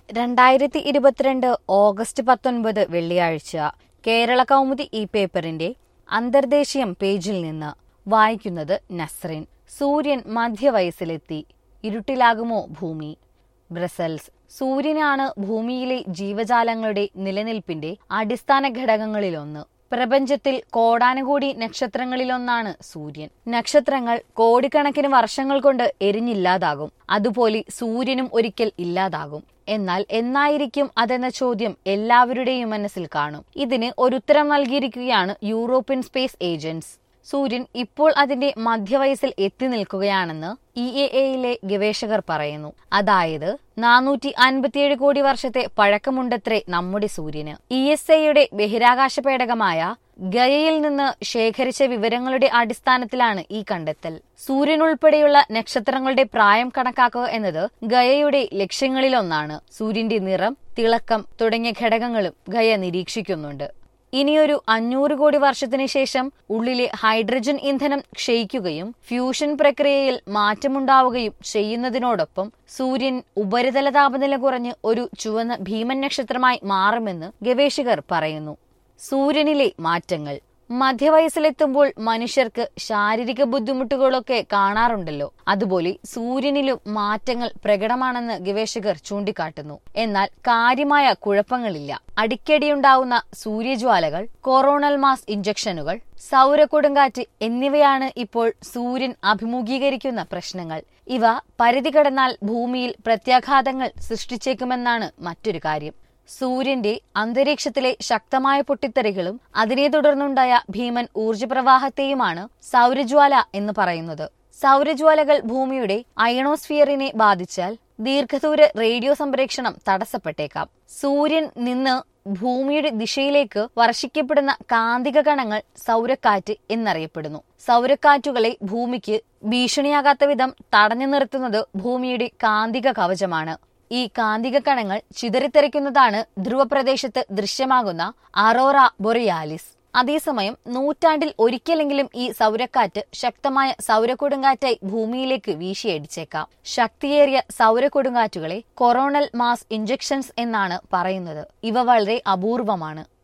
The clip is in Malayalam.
രണ്ടായിരത്തി ഇരുപത്തിരണ്ട് ഓഗസ്റ്റ് പത്തൊൻപത് വെള്ളിയാഴ്ച കേരള കൗമുദി ഈ പേപ്പറിന്റെ അന്തർദേശീയം പേജിൽ നിന്ന് വായിക്കുന്നത് നസ്റിൻ സൂര്യൻ മധ്യവയസ്സിലെത്തി ഇരുട്ടിലാകുമോ ഭൂമി ബ്രസൽസ് സൂര്യനാണ് ഭൂമിയിലെ ജീവജാലങ്ങളുടെ നിലനിൽപ്പിന്റെ അടിസ്ഥാന ഘടകങ്ങളിലൊന്ന് പ്രപഞ്ചത്തിൽ കോടാനുകോടി നക്ഷത്രങ്ങളിലൊന്നാണ് സൂര്യൻ നക്ഷത്രങ്ങൾ കോടിക്കണക്കിന് വർഷങ്ങൾ കൊണ്ട് എരിഞ്ഞില്ലാതാകും അതുപോലെ സൂര്യനും ഒരിക്കൽ ഇല്ലാതാകും എന്നാൽ എന്നായിരിക്കും അതെന്ന ചോദ്യം എല്ലാവരുടെയും മനസ്സിൽ കാണും ഇതിന് ഒരു ഉത്തരം നൽകിയിരിക്കുകയാണ് യൂറോപ്യൻ സ്പേസ് ഏജൻസ് സൂര്യൻ ഇപ്പോൾ അതിന്റെ മധ്യവയസ്സിൽ എത്തി നിൽക്കുകയാണെന്ന് ഇ എ എയിലെ ഗവേഷകർ പറയുന്നു അതായത് നാനൂറ്റി അൻപത്തിയേഴ് കോടി വർഷത്തെ പഴക്കമുണ്ടത്രേ നമ്മുടെ സൂര്യന് ഇ എസ് എയുടെ ബഹിരാകാശ പേടകമായ ഗയയിൽ നിന്ന് ശേഖരിച്ച വിവരങ്ങളുടെ അടിസ്ഥാനത്തിലാണ് ഈ കണ്ടെത്തൽ സൂര്യൻ ഉൾപ്പെടെയുള്ള നക്ഷത്രങ്ങളുടെ പ്രായം കണക്കാക്കുക എന്നത് ഗയയുടെ ലക്ഷ്യങ്ങളിലൊന്നാണ് സൂര്യന്റെ നിറം തിളക്കം തുടങ്ങിയ ഘടകങ്ങളും ഗയ നിരീക്ഷിക്കുന്നുണ്ട് ഇനിയൊരു അഞ്ഞൂറ് കോടി വർഷത്തിന് ശേഷം ഉള്ളിലെ ഹൈഡ്രജൻ ഇന്ധനം ക്ഷയിക്കുകയും ഫ്യൂഷൻ പ്രക്രിയയിൽ മാറ്റമുണ്ടാവുകയും ചെയ്യുന്നതിനോടൊപ്പം സൂര്യൻ ഉപരിതല താപനില കുറഞ്ഞ് ഒരു ചുവന്ന ഭീമൻ നക്ഷത്രമായി മാറുമെന്ന് ഗവേഷകർ പറയുന്നു സൂര്യനിലെ മാറ്റങ്ങൾ മധ്യവയസ്സിലെത്തുമ്പോൾ മനുഷ്യർക്ക് ശാരീരിക ബുദ്ധിമുട്ടുകളൊക്കെ കാണാറുണ്ടല്ലോ അതുപോലെ സൂര്യനിലും മാറ്റങ്ങൾ പ്രകടമാണെന്ന് ഗവേഷകർ ചൂണ്ടിക്കാട്ടുന്നു എന്നാൽ കാര്യമായ കുഴപ്പങ്ങളില്ല അടിക്കടിയുണ്ടാവുന്ന സൂര്യജ്വാലകൾ കൊറോണൽ മാസ് ഇഞ്ചക്ഷനുകൾ സൗരക്കൊടുങ്കാറ്റ് എന്നിവയാണ് ഇപ്പോൾ സൂര്യൻ അഭിമുഖീകരിക്കുന്ന പ്രശ്നങ്ങൾ ഇവ പരിധി കടന്നാൽ ഭൂമിയിൽ പ്രത്യാഘാതങ്ങൾ സൃഷ്ടിച്ചേക്കുമെന്നാണ് മറ്റൊരു കാര്യം സൂര്യന്റെ അന്തരീക്ഷത്തിലെ ശക്തമായ പൊട്ടിത്തെറികളും അതിനെ തുടർന്നുണ്ടായ ഭീമൻ ഊർജപ്രവാഹത്തെയുമാണ് സൗരജ്വാല എന്ന് പറയുന്നത് സൗരജ്വാലകൾ ഭൂമിയുടെ അയണോസ്ഫിയറിനെ ബാധിച്ചാൽ ദീർഘദൂര റേഡിയോ സംപ്രേഷണം തടസ്സപ്പെട്ടേക്കാം സൂര്യൻ നിന്ന് ഭൂമിയുടെ ദിശയിലേക്ക് വർഷിക്കപ്പെടുന്ന കാന്തിക കണങ്ങൾ സൗരക്കാറ്റ് എന്നറിയപ്പെടുന്നു സൗരക്കാറ്റുകളെ ഭൂമിക്ക് ഭീഷണിയാകാത്ത വിധം തടഞ്ഞു നിർത്തുന്നത് ഭൂമിയുടെ കാന്തിക കവചമാണ് ഈ കാന്തിക കണങ്ങൾ ചിതറിത്തെറിക്കുന്നതാണ് ധ്രുവപ്രദേശത്ത് ദൃശ്യമാകുന്ന അറോറ ബൊറിയാലിസ് അതേസമയം നൂറ്റാണ്ടിൽ ഒരിക്കലെങ്കിലും ഈ സൗരക്കാറ്റ് ശക്തമായ സൗരക്കൊടുങ്കാറ്റായി ഭൂമിയിലേക്ക് വീശിയടിച്ചേക്കാം ശക്തിയേറിയ സൗരക്കൊടുങ്കാറ്റുകളെ കൊറോണൽ മാസ് ഇഞ്ചക്ഷൻസ് എന്നാണ് പറയുന്നത് ഇവ വളരെ അപൂർവമാണ്